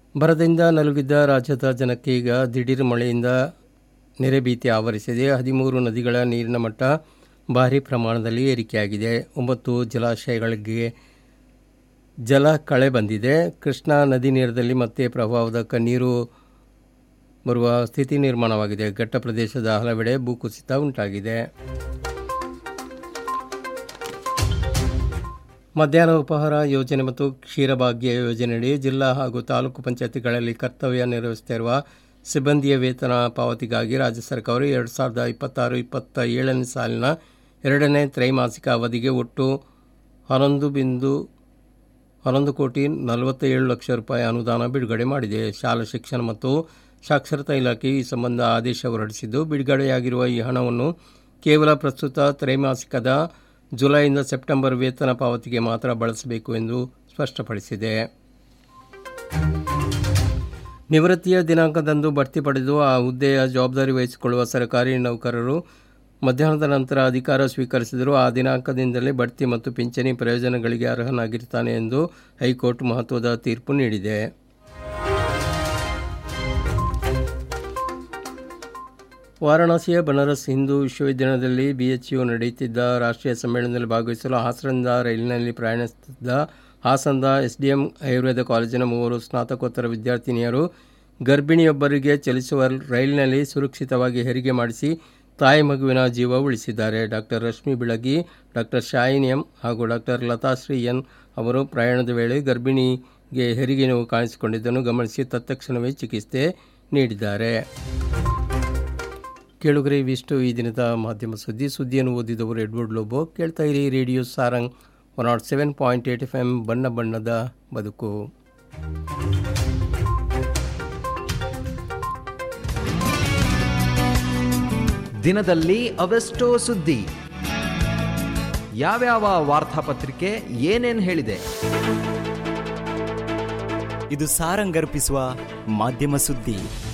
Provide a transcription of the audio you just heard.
ಬರದಿಂದ ನಲುಗಿದ್ದ ರಾಜ್ಯದ ಜನಕ್ಕೆ ಈಗ ದಿಢೀರ್ ಮಳೆಯಿಂದ ನೆರೆ ಭೀತಿ ಆವರಿಸಿದೆ ಹದಿಮೂರು ನದಿಗಳ ನೀರಿನ ಮಟ್ಟ ಭಾರಿ ಪ್ರಮಾಣದಲ್ಲಿ ಏರಿಕೆಯಾಗಿದೆ ಒಂಬತ್ತು ಜಲಾಶಯಗಳಿಗೆ ಜಲ ಕಳೆ ಬಂದಿದೆ ಕೃಷ್ಣಾ ನದಿ ನೀರದಲ್ಲಿ ಮತ್ತೆ ಪ್ರವಾಹದ ಕಣ್ಣೀರು ಬರುವ ಸ್ಥಿತಿ ನಿರ್ಮಾಣವಾಗಿದೆ ಘಟ್ಟ ಪ್ರದೇಶದ ಹಲವೆಡೆ ಭೂಕುಸಿತ ಉಂಟಾಗಿದೆ ಮಧ್ಯಾಹ್ನ ಉಪಹಾರ ಯೋಜನೆ ಮತ್ತು ಕ್ಷೀರಭಾಗ್ಯ ಯೋಜನೆಯಡಿ ಜಿಲ್ಲಾ ಹಾಗೂ ತಾಲೂಕು ಪಂಚಾಯತಿಗಳಲ್ಲಿ ಕರ್ತವ್ಯ ನಿರ್ವಹಿಸುತ್ತಿರುವ ಸಿಬ್ಬಂದಿಯ ವೇತನ ಪಾವತಿಗಾಗಿ ರಾಜ್ಯ ಸರ್ಕಾರವು ಎರಡು ಸಾವಿರದ ಇಪ್ಪತ್ತಾರು ಇಪ್ಪತ್ತ ಏಳನೇ ಸಾಲಿನ ಎರಡನೇ ತ್ರೈಮಾಸಿಕ ಅವಧಿಗೆ ಒಟ್ಟು ಹನ್ನೊಂದು ಬಿಂದು ಹನ್ನೊಂದು ಕೋಟಿ ನಲವತ್ತೇಳು ಲಕ್ಷ ರೂಪಾಯಿ ಅನುದಾನ ಬಿಡುಗಡೆ ಮಾಡಿದೆ ಶಾಲಾ ಶಿಕ್ಷಣ ಮತ್ತು ಸಾಕ್ಷರತಾ ಇಲಾಖೆ ಈ ಸಂಬಂಧ ಆದೇಶ ಹೊರಡಿಸಿದ್ದು ಬಿಡುಗಡೆಯಾಗಿರುವ ಈ ಹಣವನ್ನು ಕೇವಲ ಪ್ರಸ್ತುತ ತ್ರೈಮಾಸಿಕದ ಜುಲೈಯಿಂದ ಸೆಪ್ಟೆಂಬರ್ ವೇತನ ಪಾವತಿಗೆ ಮಾತ್ರ ಬಳಸಬೇಕು ಎಂದು ಸ್ಪಷ್ಟಪಡಿಸಿದೆ ನಿವೃತ್ತಿಯ ದಿನಾಂಕದಂದು ಬಡ್ತಿ ಪಡೆದು ಆ ಹುದ್ದೆಯ ಜವಾಬ್ದಾರಿ ವಹಿಸಿಕೊಳ್ಳುವ ಸರ್ಕಾರಿ ನೌಕರರು ಮಧ್ಯಾಹ್ನದ ನಂತರ ಅಧಿಕಾರ ಸ್ವೀಕರಿಸಿದರೂ ಆ ದಿನಾಂಕದಿಂದಲೇ ಬಡ್ತಿ ಮತ್ತು ಪಿಂಚಣಿ ಪ್ರಯೋಜನಗಳಿಗೆ ಅರ್ಹನಾಗಿರ್ತಾನೆ ಎಂದು ಹೈಕೋರ್ಟ್ ಮಹತ್ವದ ತೀರ್ಪು ನೀಡಿದೆ ವಾರಾಣಸಿಯ ಬನಾರಸ್ ಹಿಂದೂ ವಿಶ್ವವಿದ್ಯಾಲಯದಲ್ಲಿ ಬಿಎಚ್ಯು ನಡೆಯುತ್ತಿದ್ದ ರಾಷ್ಟ್ರೀಯ ಸಮ್ಮೇಳನದಲ್ಲಿ ಭಾಗವಹಿಸಲು ಹಾಸನದಿಂದ ರೈಲಿನಲ್ಲಿ ಪ್ರಯಾಣಿಸುತ್ತಿದ್ದ ಹಾಸನದ ಎಸ್ಡಿಎಂ ಆಯುರ್ವೇದ ಕಾಲೇಜಿನ ಮೂವರು ಸ್ನಾತಕೋತ್ತರ ವಿದ್ಯಾರ್ಥಿನಿಯರು ಗರ್ಭಿಣಿಯೊಬ್ಬರಿಗೆ ಚಲಿಸುವ ರೈಲಿನಲ್ಲಿ ಸುರಕ್ಷಿತವಾಗಿ ಹೆರಿಗೆ ಮಾಡಿಸಿ ತಾಯಿ ಮಗುವಿನ ಜೀವ ಉಳಿಸಿದ್ದಾರೆ doctor Rashmi Bilagi doctor Shayin M ಹಾಗೂ ಡಾಕ್ಟರ್ ಲತಾಶ್ರೀ ಎನ್ ಅವರು ಪ್ರಯಾಣದ ವೇಳೆ ಗರ್ಭಿಣಿಗೆ ಹೆರಿಗೆ ನೋವು ಕಾಣಿಸಿಕೊಂಡಿದ್ದನ್ನು ಗಮನಿಸಿ ತತ್ಕ್ಷಣವೇ ಚಿಕಿತ್ಸೆ ನೀಡಿದ್ದಾರೆ ಕೇಳುಗರೆ ಇವಿಷ್ಟು ಈ ದಿನದ ಮಾಧ್ಯಮ ಸುದ್ದಿ ಸುದ್ದಿಯನ್ನು ಓದಿದವರು ಎಡ್ವರ್ಡ್ ಲೋಬೋ ಕೇಳ್ತಾ ಇರಿ radio Sarang one not seven point eight F M ಬಣ್ಣ ಬಣ್ಣದ ಬದುಕು ದಿನದಲ್ಲಿ ಅವೆಷ್ಟೋ ಸುದ್ದಿ ಯಾವ್ಯಾವ ವಾರ್ತಾಪತ್ರಿಕೆ ಏನೇನ್ ಹೇಳಿದೆ ಇದು ಸಾರಂಗರ್ಪಿಸುವ ಮಾಧ್ಯಮ ಸುದ್ದಿ